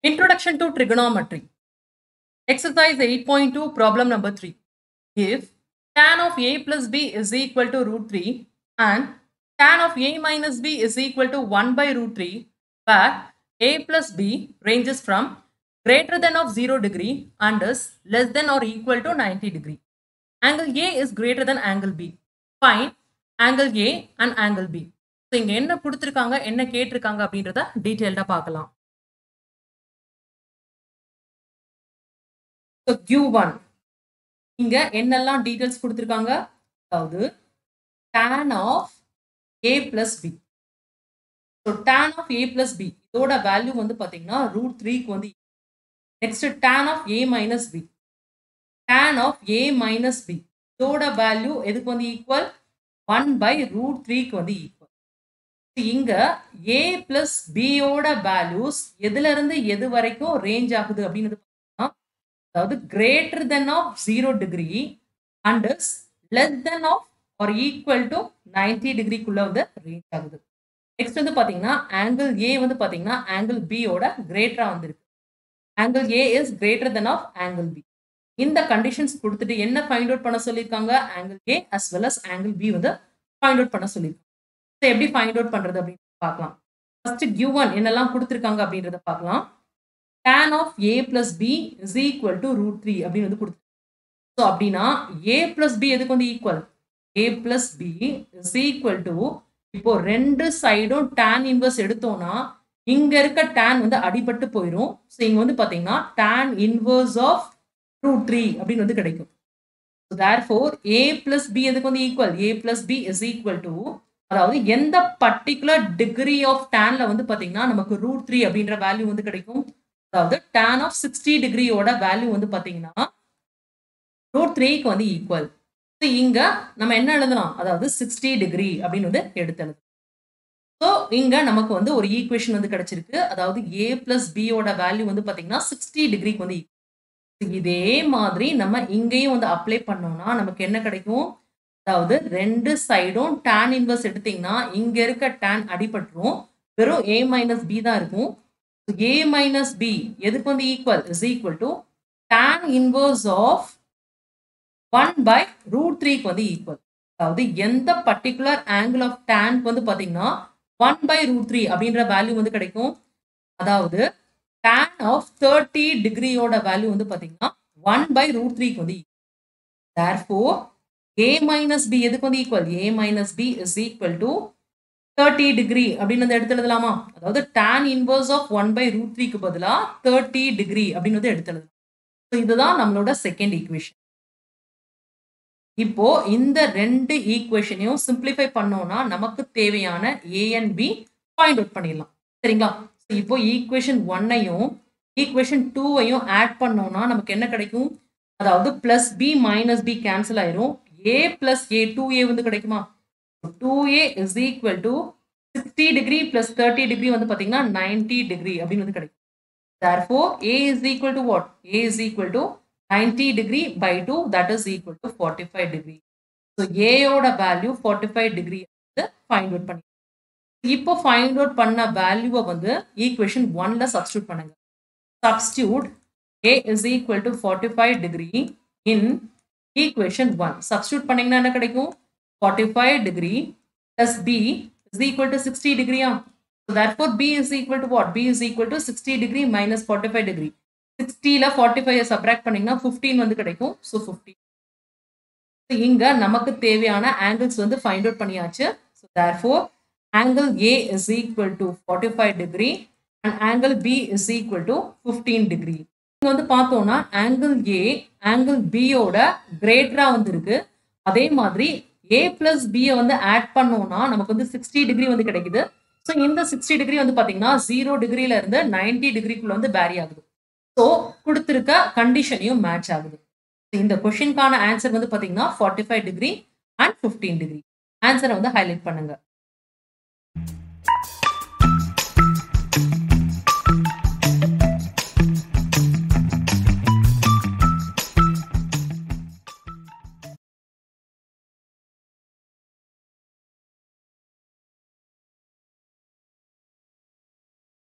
Introduction to trigonometry. Exercise 8.2, problem number 3. If tan of a plus b is equal to root 3 and tan of a minus b is equal to 1 by root 3, where a plus b ranges from greater than of 0 degree and is less than or equal to 90 degree. Angle A is greater than angle B. Find angle A and angle B. So இங்கே என்ன கொடுத்துருக்காங்க என்ன கேட்டிருக்காங்க அப்படின்றத டீட்டெயில்டாக பார்க்கலாம் so Q one இங்க என்னெல்லாம் டீட்டெயில்ஸ் கொடுத்துருக்காங்க அதாவது tan of a plus b so tan of a plus b இதோட வேல்யூ வந்து பார்த்தீங்கன்னா ரூட் த்ரீக்கு வந்து next tan of a minus b tan of a minus b இதோட வேல்யூ எதுக்கு வந்து ஈக்குவல் ஒன் பை ரூட் த்ரீக்கு வந்து ஈக்குவல் இங்க ஏ பிளஸ் பியோட வேல்யூஸ் எதுல இருந்து எது வரைக்கும் ரேஞ்ச் ஆகுது அப்படின்னு அதாவது greater than of zero degree and less than of or equal to ninety டிகிரிக்குள்ள வந்து ரேஞ்ச் ஆகுது நெக்ஸ்ட் வந்து பாத்தீங்கன்னா ஆங்கிள் ஏ வந்து பாத்தீங்கன்னா ஆங்கிள் பியோட கிரேட்டரா வந்திருக்கு angle a is greater than of angle b இந்த கண்டிஷன்ஸ் கொடுத்துட்டு என்ன ஃபைண்ட் அவுட் பண்ண சொல்லியிருக்காங்க angle a as well as angle b வந்து ஃபைண்ட் அவுட் பண்ண சொல்லியிருக்காங்க ஸோ எப்படி ஃபைண்ட் அவுட் பண்றது அப்படின்னு பார்க்கலாம் ஃபர்ஸ்ட் கியூ ஒன் என்னெல்லாம் கொடுத்துருக்காங்க அப்படின்றத பார்க்கலாம் tan of a plus b is equal to root three அப்படின்னு வந்து கொடுத்து ஸோ அப்படின்னா ஏ பிளஸ் பி எதுக்கு வந்து equal a plus b is equal to இப்போ ரெண்டு சைடும் tan இன்வர்ஸ் எடுத்தோம்னா இங்க இருக்க tan வந்து அடிபட்டு போயிடும் ஸோ இங்க வந்து பாத்தீங்கன்னா tan inverse of root three அப்படின்னு வந்து கிடைக்கும் தேர்ஃபோர் ஏ பிளஸ் பி எதுக்கு வந்து equal a plus b is equal to அதாவது எந்த பர்டிகுலர் டிகிரி ஆஃப் டேன்ல வந்து பாத்தீங்கன்னா நமக்கு ரூட் த்ரீ அப்படின்ற வேல்யூ வந்து கிடைக்கும் அதாவது டேன் ஆஃப் சிக்ஸ்டி டிகிரியோட வேல்யூ வந்து பாத்தீங்கன்னா ரூட் த்ரீக்கு வந்து ஈக்குவல் இங்க நம்ம என்ன எழுதலாம் அதாவது சிக்ஸ்டி டிகிரி அப்படின்னு வந்து எடுத்து எழுதலாம் ஸோ இங்க நமக்கு வந்து ஒரு ஈக்குவேஷன் வந்து கிடைச்சிருக்கு அதாவது ஏ பிளஸ் பியோட வேல்யூ வந்து பாத்தீங்கன்னா சிக்ஸ்டி டிகிரிக்கு வந்து இதே மாதிரி நம்ம இங்கேயும் வந்து அப்ளை பண்ணோம்னா நமக்கு என்ன கிடைக்கும் அதாவது ரெண்டு சைடும் டேன் இன்வர்ஸ் எடுத்தீங்கன்னா இங்க இருக்க டேன் அடிபட்டுரும் வெறும் ஏ மைனஸ் பி தான் இருக்கும் ஏ மைனஸ் பி எதுக்கு வந்து equal is equal to tan inverse of one by root த்ரீக்கு வந்து ஈக்குவல் அதாவது எந்த பர்டிகுலர் ஆங்கிள் ஆஃப் டேன்க்கு வந்து பார்த்தீங்கன்னா ஒன் பை ரூட் த்ரீ அப்படின்ற வேல்யூ வந்து கிடைக்கும் அதாவது டேன் ஆஃப் தேர்ட்டி டிகிரியோட வேல்யூ வந்து பார்த்தீங்கன்னா ஒன் பை ரூட் த்ரீக்கு வந்து தேர்ஃபோர் a minus b எதுக்கு வந்து equal a minus b is equal to 30 degree அப்படின்னு வந்து எடுத்து எழுதலாமா அதாவது tan inverse of one by root த்ரீக்கு பதிலாக தேர்ட்டி டிகிரி அப்படின்னு வந்து எடுத்து எழுதலாம் ஸோ இதுதான் நம்மளோட செகண்ட் ஈக்குவேஷன் இப்போ இந்த ரெண்டு ஈக்குவேஷனையும் சிம்பிளிஃபை பண்ணோம்னா நமக்கு தேவையான a and b point out பண்ணிடலாம் சரிங்களா இப்போ ஈக்குவேஷன் ஒன்னையும் ஈக்குவேஷன் டூவையும் ஆட் பண்ணோம்னா நமக்கு என்ன கிடைக்கும் அதாவது plus b minus b cancel ஆயிரும் a plus a two a வந்து கிடைக்குமா two a is equal to sixty degree plus thirty degree வந்து பார்த்தீங்கன்னா நைன்டி டிகிரி அப்படின்னு வந்து கிடைக்கும் therefore a is equal to what a is equal to 90 degree by 2 that is equal to 45 degree so a ஓட value 45 degree வந்து find out பண்ணி இப்போ find out பண்ண வேல்யூவை வந்து ஈக்குவேஷன் ஒன்ல சப்ஸ்டியூட் பண்ணுங்க substitute a is equal to 45 degree in equation 1 substitute பண்ணீங்கன்னா என்ன கிடைக்கும் 45 degree plus b is equal to 60 degree so therefore b is equal to what b is equal to 60 degree minus 45 degree 60 ல 45 subtract பண்ணீங்கன்னா 15 வந்து கிடைக்கும் so 15 இங்க நமக்கு தேவையான ஆங்கிள்ஸ் வந்து ஃபைண்ட் அவுட் பண்ணியாச்சு so therefore angle a is equal to 45 degree and angle b is equal to 15 degree இங்க வந்து பார்த்தோம்னா ஆங்கிள் ஏ ஆங்கிள் பியோட கிரேட்டரா வந்து இருக்கு அதே மாதிரி ஏ பிளஸ் பியை வந்து ஆட் பண்ணோம்னா நமக்கு வந்து சிக்ஸ்டி டிகிரி வந்து கிடைக்குது ஸோ இந்த சிக்ஸ்டி டிகிரி வந்து பார்த்தீங்கன்னா ஜீரோ டிகிரில இருந்து நைன்டி டிகிரிக்குள்ள வந்து பேரி ஆகுது ஸோ கொடுத்துருக்க கண்டிஷனையும் மேட்ச் ஆகுது இந்த கொஷினுக்கான ஆன்சர் வந்து பார்த்தீங்கன்னா forty five degree and fifteen degree ஆன்சரை வந்து ஹைலைட் பண்ணுங்க